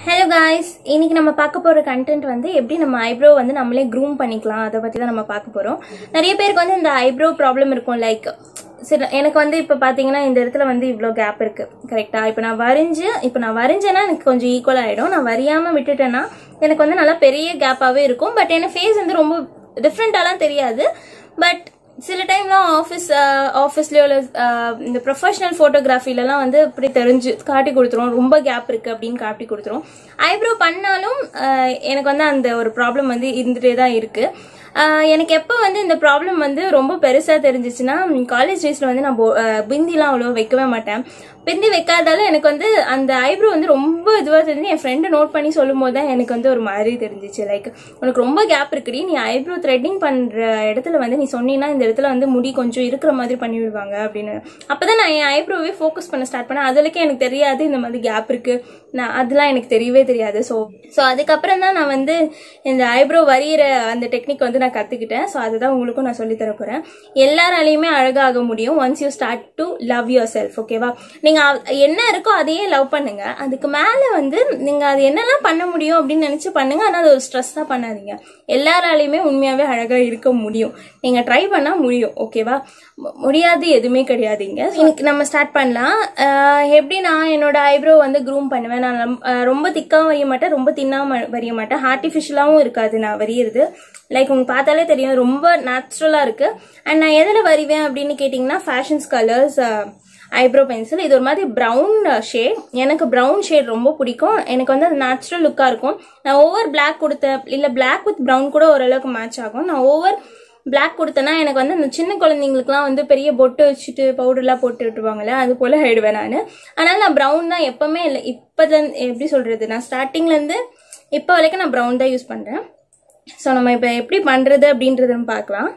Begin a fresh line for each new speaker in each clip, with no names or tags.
hello guys இன்னைக்கு நம்ம பார்க்க போகிற கண்டென்ட் வந்து எப்படி நம்ம ஐப்ரோ வந்து நம்மளே க்ரூம் பண்ணிக்கலாம் அதை பற்றி தான் நம்ம பார்க்க போகிறோம் நிறைய பேருக்கு வந்து இந்த ஐப்ரோ ப்ராப்ளம் இருக்கும் லைக் சரி எனக்கு வந்து இப்போ பார்த்தீங்கன்னா இந்த இடத்துல வந்து இவ்வளோ கேப் இருக்குது கரெக்டாக இப்போ நான் வரைஞ்சு இப்போ நான் வரைஞ்சேன்னா எனக்கு கொஞ்சம் ஈக்குவல் ஆகிடும் நான் வரையாமல் விட்டுட்டேன்னா எனக்கு வந்து நல்லா பெரிய கேப்பாகவே இருக்கும் பட் எனக்கு ஃபேஸ் வந்து ரொம்ப டிஃப்ரெண்ட்டாலாம் தெரியாது பட் சில டைம்லாம் ஆஃபீஸ் ஆஃபீஸ்லயோ இல்லை இந்த ப்ரொஃபஷனல் ஃபோட்டோகிராஃபிலலாம் வந்து இப்படி தெரிஞ்சு காட்டி கொடுத்துரும் ரொம்ப கேப் இருக்கு அப்படின்னு காட்டி கொடுத்துரும் ஐப்ரோ பண்ணாலும் அஹ், எனக்கு வந்து அந்த ஒரு ப்ராப்ளம் வந்து இருந்துகிட்டே தான் இருக்கு அஹ், எனக்கு எப்போ வந்து இந்த ப்ராப்ளம் வந்து ரொம்ப பெருசாக தெரிஞ்சிச்சுன்னா காலேஜ் டேஸில் வந்து நான் போ- அஹ், பிந்திலாம் அவ்வளோ வைக்கவே மாட்டேன் பிந்தி வைக்காதால எனக்கு வந்து அந்த ஐப்ரோ வந்து ரொம்ப இதுவாக தெரிஞ்சு என் ஃப்ரெண்டு நோட் பண்ணி சொல்லும் போது தான் எனக்கு வந்து ஒரு மாதிரி தெரிஞ்சிச்சு லைக் உனக்கு ரொம்ப கேப் இருக்குடி நீ ஐப்ரோ த்ரெட்டிங் பண்ணுற இடத்துல வந்து நீ சொன்னீங்கன்னா இந்த இடத்துல வந்து முடி கொஞ்சம் இருக்கிற மாதிரி பண்ணி விடுவாங்க அப்படின்னு அப்பதான் நான் என் ஐப்ரோவே ஃபோக்கஸ் பண்ண ஸ்டார்ட் பண்ணேன் அது வரைக்கும் எனக்கு தெரியாது இந்த மாதிரி கேப் இருக்கு நான் அதெல்லாம் எனக்கு தெரியவே தெரியாது ஸோ ஸோ அதுக்கப்புறம் தான் நான் வந்து இந்த ஐப்ரோ வரைகிற அந்த டெக்னிக் வந்து நான் கற்றுக்கிட்டேன் ஸோ அதுதான் உங்களுக்கும் நான் சொல்லித் தர போகிறேன் எல்லாராலையுமே அழகாக முடியும் once you start to love yourself ஓகேவா நீங்கள் என்ன இருக்கோ அதையே லவ் பண்ணுங்க அதுக்கு மேலே வந்து நீங்கள் அது என்னெல்லாம் பண்ண முடியும் அப்படின்னு நினச்சி பண்ணுங்க ஆனால் அது ஒரு ஸ்ட்ரெஸ்ஸாக பண்ணாதீங்க எல்லாராலையுமே உண்மையாகவே அழகாக இருக்க முடியும் நீங்கள் ட்ரை பண்ணால் முடியும் ஓகேவா மு- முடியாது எதுவுமே கிடையாதுங்க இன்னைக்கு நம்ம ஸ்டார்ட் பண்ணலாம் அஹ் எப்படி நான் என்னோட ஐப்ரோ வந்து க்ரூம் பண்ணுவேன் நான் ரொம்ப- அஹ் ரொம்ப திக்காகவும் வரைய மாட்டேன் ரொம்ப தின்னாகவும் வரைய மாட்டேன் ஆர்டிஃபிஷியலாகவும் இருக்காது நான் வரையிறது லைக் உங்களுக்கு பார்த்தாலே தெரியும் ரொம்ப நேச்சுரலாக இருக்கு அண்ட் நான் எதில் வரைவேன் அப்படின்னு கேட்டிங்கன்னா ஃபேஷன்ஸ் கலர்ஸ் ஐப்ரோ பென்சில் இது ஒரு மாதிரி ப்ரௌன் ஷேட் எனக்கு ப்ரௌன் ஷேட் ரொம்ப பிடிக்கும் எனக்கு வந்து அது நேச்சுரல் லுக்காக இருக்கும் நான் ஓவர் Black கொடுத்தேன் இல்லை Black வித் ப்ரௌன் கூட ஓரளவுக்கு மேட்ச் ஆகும் நான் ஓவர் Black கொடுத்தேன்னா எனக்கு வந்து அந்த சின்ன குழந்தைங்களுக்குலாம் வந்து பெரிய பொட்டு வச்சுட்டு பவுடர்லாம் போட்டு விட்டுருவாங்கல்ல அது போல் ஆயிடுவேன் நான் ஆனால் நான் ப்ரௌன் தான் எப்பவுமே இல்லை இப்போதான் எப்படி சொல்கிறது நான் ஸ்டார்டிங்லேருந்து இப்போ வரைக்கும் நான் ப்ரௌன் தான் யூஸ் பண்ணுறேன் ஸோ நம்ம இப்போ எப்படி பண்ணுறது அப்படின்றத நம்ம பார்க்கலாம்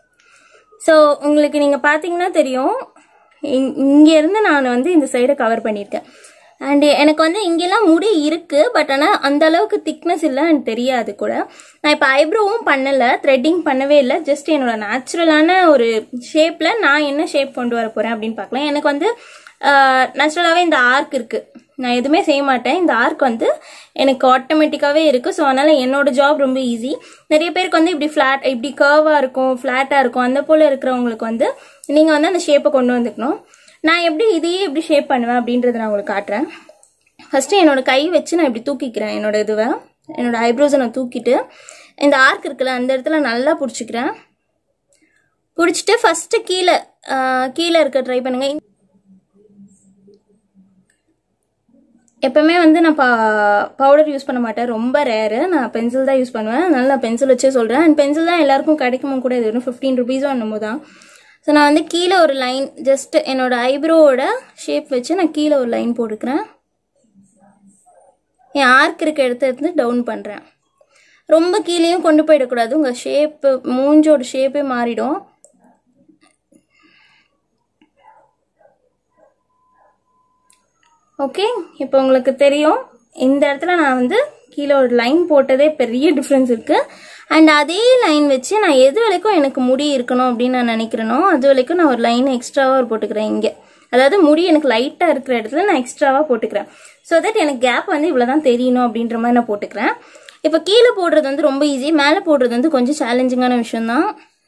ஸோ உங்களுக்கு நீங்கள் பார்த்தீங்கன்னா தெரியும் இங்- இங்கேருந்து நான் வந்து இந்த சைடை கவர் பண்ணியிருக்கேன் அண்ட் எனக்கு வந்து இங்கெல்லாம் முடி இருக்கு பட் ஆனால் அந்த அளவுக்கு திக்னஸ் இல்லை எனக்கு தெரியாது கூட நான் இப்போ ஐப்ரோவும் பண்ணலை த்ரெட்டிங் பண்ணவே இல்லை ஜஸ்ட் என்னோட நேச்சுரலான ஒரு ஷேப்பில் நான் என்ன ஷேப் கொண்டு வர போகிறேன் அப்படின்னு பார்க்கலாம் எனக்கு வந்து நேச்சுரலாகவே இந்த ஆர்க் இருக்குது நான் எதுவுமே செய்ய மாட்டேன் இந்த ஆர்க் வந்து எனக்கு ஆட்டோமேட்டிக்காகவே இருக்குது ஸோ அதனால் என்னோட ஜாப் ரொம்ப ஈஸி நிறைய பேருக்கு வந்து இப்படி ஃப்ளாட் இப்படி கர்வாக இருக்கும் ஃப்ளாட்டாக இருக்கும் அந்த போல் இருக்கிறவங்களுக்கு வந்து நீங்கள் வந்து அந்த ஷேப்பை கொண்டு வந்துக்கணும் நான் எப்படி இதையே எப்படி ஷேப் பண்ணுவேன் அப்படின்றத நான் உங்களுக்கு காட்டுறேன் ஃபஸ்ட்டு என்னோட கை வச்சு நான் இப்படி தூக்கிக்கிறேன் என்னோட இதுவை என்னோட ஐப்ரோஸை நான் தூக்கிட்டு இந்த ஆர்க் இருக்குல்ல அந்த இடத்துல நல்லா பிடிச்சிக்கிறேன் பிடிச்சிட்டு ஃபஸ்ட்டு கீழே ஆஹ், கீழே இருக்க ட்ரை பண்ணுங்க எப்பவுமே வந்து நான் பா பவுடர் யூஸ் பண்ண மாட்டேன் ரொம்ப ரேரு நான் பென்சில் தான் யூஸ் பண்ணுவேன் அதனால நான் பென்சில் வச்சே சொல்கிறேன் அண்ட் பென்சில் தான் எல்லாருக்கும் கிடைக்குமா கூட இது வெறும் ஃபிஃப்டீன் ருபீஸோ என்னமோ தான் ஸோ நான் வந்து கீழே ஒரு லைன் ஜஸ்ட் என்னோட ஐப்ரோவோட ஷேப் வச்சு நான் கீழே ஒரு லைன் போட்டுக்கிறேன் என் ஆர்க் இருக்க இடத்த எடுத்து டவுன் பண்ணுறேன் ரொம்ப கீழேயும் கொண்டு போயிடக்கூடாது உங்கள் ஷேப்பு மூஞ்சோட ஷேப்பே மாறிடும் ஓகே இப்போ உங்களுக்கு தெரியும் இந்த இடத்துல நான் வந்து கீழே ஒரு லைன் போட்டதே பெரிய டிஃப்ரென்ஸ் இருக்கு அண்ட் அதே லைன் வச்சு நான் எது வரைக்கும் எனக்கு முடி இருக்கணும் அப்படின்னு நான் நினைக்கிறேனோ அது வரைக்கும் நான் ஒரு லைன் எக்ஸ்ட்ராவாக போட்டுக்கிறேன் இங்கே அதாவது முடி எனக்கு லைட்டாக இருக்கிற இடத்துல நான் எக்ஸ்ட்ராவாக போட்டுக்கிறேன் ஸோ தட் எனக்கு கேப் வந்து இவ்வளோ தான் தெரியணும் அப்படின்ற மாதிரி நான் போட்டுக்கிறேன் இப்போ கீழே போடுறது வந்து ரொம்ப ஈஸி மேலே போடுறது வந்து கொஞ்சம் சேலஞ்சிங்கான விஷயம்தான்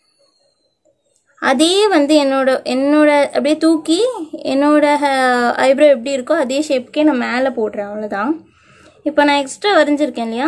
அதே வந்து என்னோட என்னோட அப்படியே தூக்கி என்னோட ஐப்ரோ எப்படி இருக்கோ அதே ஷேப்புக்கே நான் மேலே போடுறேன் அவ்வளோதான் இப்போ நான் எக்ஸ்ட்ரா வரைஞ்சிருக்கேன் இல்லையா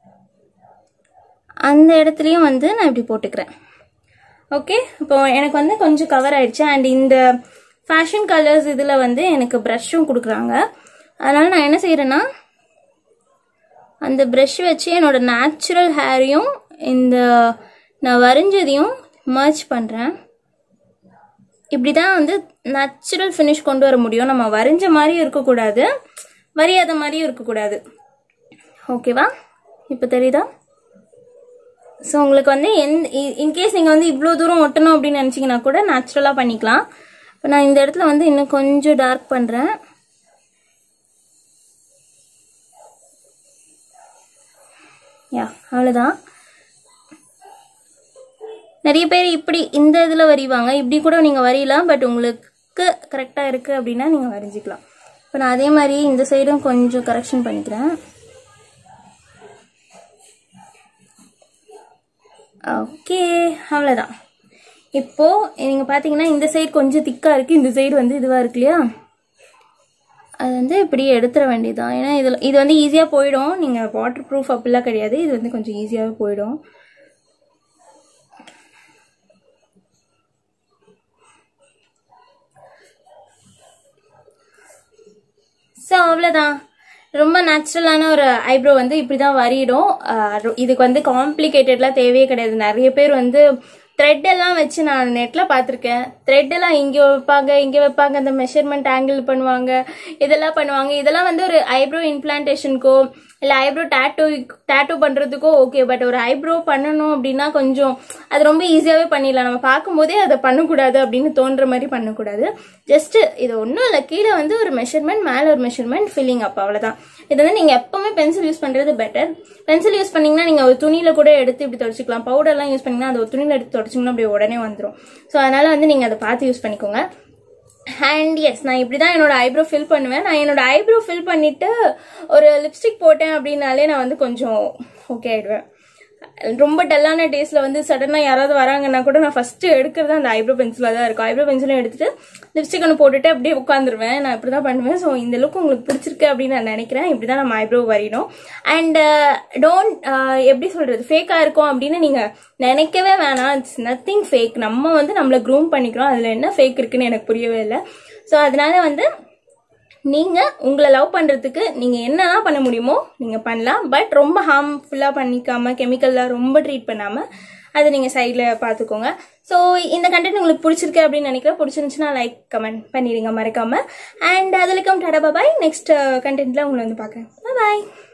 அந்த இடத்துலையும் வந்து நான் இப்படி போட்டுக்கிறேன் ஓகே இப்போ எனக்கு வந்து கொஞ்சம் கவர் ஆயிடுச்சு அண்ட் இந்த ஃபேஷன் கலர்ஸ் இதில் வந்து எனக்கு ப்ரஷ்ஷும் கொடுக்குறாங்க அதனால் நான் என்ன செய்கிறேன்னா அந்த ப்ரஷ் வச்சு என்னோட நேச்சுரல் ஹேரையும் இந்த நான் வரைஞ்சதையும் மர்ச் பண்ணுறேன் இப்படி தான் வந்து நேச்சுரல் ஃபினிஷ் கொண்டு வர முடியும் நம்ம வரைஞ்ச மாதிரியும் இருக்கக்கூடாது வரையாத மாதிரியும் இருக்கக்கூடாது ஓகேவா இப்போ தெரியுதா ஸோ உங்களுக்கு வந்து எந் இன்கேஸ் நீங்கள் வந்து இவ்வளோ தூரம் ஒட்டணும் அப்படின்னு நினச்சிங்கன்னா கூட நேச்சுரலாக பண்ணிக்கலாம் இப்போ நான் இந்த இடத்துல வந்து இன்னும் கொஞ்சம் டார்க் பண்ணுறேன் யா அவ்வளோதான் நிறைய பேர் இப்படி இந்த இதில் வரைவாங்க இப்படி கூட நீங்கள் வரையலாம் பட் உங்களுக்கு கரெக்டாக இருக்குது அப்படின்னா நீங்கள் வரைஞ்சிக்கலாம் இப்போ நான் அதே மாதிரி இந்த சைடும் கொஞ்சம் கரெக்ஷன் பண்ணிக்கிறேன் ஓகே அவ்வளோதான் இப்போது நீங்கள் பார்த்தீங்கன்னா இந்த சைடு கொஞ்சம் திக்காக இருக்குது இந்த சைடு வந்து இதுவாக இருக்கு இல்லையா அது வந்து இப்படி எடுத்துட வேண்டியதுதான் ஏன்னா இதில் இது வந்து ஈஸியாக போயிடும் நீங்கள் வாட்டர் ப்ரூஃப் அப்படிலாம் கிடையாது இது வந்து கொஞ்சம் ஈஸியாகவே போயிடும் ஸோ அவ்வளோதான் ரொம்ப நேச்சுரலான ஒரு ஐப்ரோ வந்து இப்படி தான் வரையிடும் ஆஹ் ரொ- இதுக்கு வந்து காம்ப்ளிகேட்டட்லாம் தேவையே கிடையாது நிறைய பேர் வந்து த்ரெட் எல்லாம் வச்சு நான் நெட்டில் பார்த்துருக்கேன் த்ரெட் எல்லாம் இங்கே வைப்பாங்க இங்கே வைப்பாங்க அந்த மெஷர்மெண்ட் ஆங்கிள் பண்ணுவாங்க இதெல்லாம் பண்ணுவாங்க இதெல்லாம் வந்து ஒரு ஐப்ரோ இம்ப்ளான்டேஷனுக்கோ இல்லை ஐப்ரோ டேட்டூ டேட்டூ பண்ணுறதுக்கோ ஓகே பட் ஒரு ஐப்ரோ பண்ணணும் அப்படின்னா கொஞ்சம் அது ரொம்ப ஈஸியாகவே பண்ணிடலாம் நம்ம பார்க்கும்போதே அதை பண்ணக்கூடாது அப்படின்னு தோன்ற மாதிரி பண்ணக்கூடாது ஜஸ்ட் இது ஒன்றும் இல்லை கீழே வந்து ஒரு மெஷர்மெண்ட் மேலே ஒரு மெஷர்மெண்ட் ஃபில்லிங் அப் அவ்வளோதான் இது வந்து நீங்கள் எப்பவுமே பென்சில் யூஸ் பண்ணுறது பெட்டர் பென்சில் யூஸ் பண்ணீங்கன்னா நீங்கள் ஒரு துணியில் கூட எடுத்து இப்படி தொடச்சிக்கலாம் பவுடர்லாம் யூஸ் பண்ணீங்கன்னா அது ஒரு துணியில் எடுத்து தொடச்சிங்கன்னா அப்படியே உடனே வந்துடும் ஸோ அதனால் வந்து நீங்கள் அதை பார்த்து யூஸ் பண்ணிக்கோங்க அண்ட் எஸ் நான் இப்படி தான் என்னோட ஐப்ரோ ஃபில் பண்ணுவேன் நான் என்னோட ஐப்ரோ ஃபில் பண்ணிட்டு ஒரு லிப்ஸ்டிக் போட்டேன் அப்படின்னாலே நான் வந்து கொஞ்சம் ஓகே ஆயிடுவேன் ரொம்ப டல்லான டேஸில் வந்து சடனாக யாராவது வராங்கன்னா கூட நான் ஃபஸ்ட்டு எடுக்கிறது அந்த ஐப்ரோ பென்சிலாக தான் இருக்கும் ஐப்ரோ பென்சிலும் எடுத்துட்டு லிப்ஸ்டிக் ஒன்று போட்டுட்டு அப்படியே உட்காந்துருவேன் நான் இப்படி தான் பண்ணுவேன் ஸோ இந்த லுக் உங்களுக்கு பிடிச்சிருக்கு அப்படின்னு நான் நினைக்கிறேன் இப்படி தான் நம்ம ஐப்ரோ வரையணும் அண்ட் டோன்ட் எப்படி சொல்கிறது ஃபேக்காக இருக்கும் அப்படின்னு நீங்கள் நினைக்கவே வேணாம் இட்ஸ் நத்திங் ஃபேக் நம்ம வந்து நம்மளை க்ரூம் பண்ணிக்கிறோம் அதில் என்ன ஃபேக் இருக்குன்னு எனக்கு புரியவே இல்லை ஸோ அதனால வந்து நீங்க உங்களை லவ் பண்றதுக்கு நீங்க என்னதான் பண்ண முடியுமோ நீங்க பண்ணலாம் பட் ரொம்ப ஹார்ம்ஃபுல்லா பண்ணிக்காம கெமிக்கல்லாம் ரொம்ப ட்ரீட் பண்ணாம அதை நீங்க சைட்ல பாத்துக்கோங்க ஸோ இந்த கண்டென்ட் உங்களுக்கு பிடிச்சிருக்கு அப்படின்னு நினைக்கிறேன் பிடிச்சிருந்துச்சுன்னா லைக் கமெண்ட் பண்ணிடுங்க மறக்காம அண்ட் அதில் கம் டாடா பாய் நெக்ஸ்ட் கண்டென்ட்ல உங்களை வந்து பார்க்குறேன் பாய்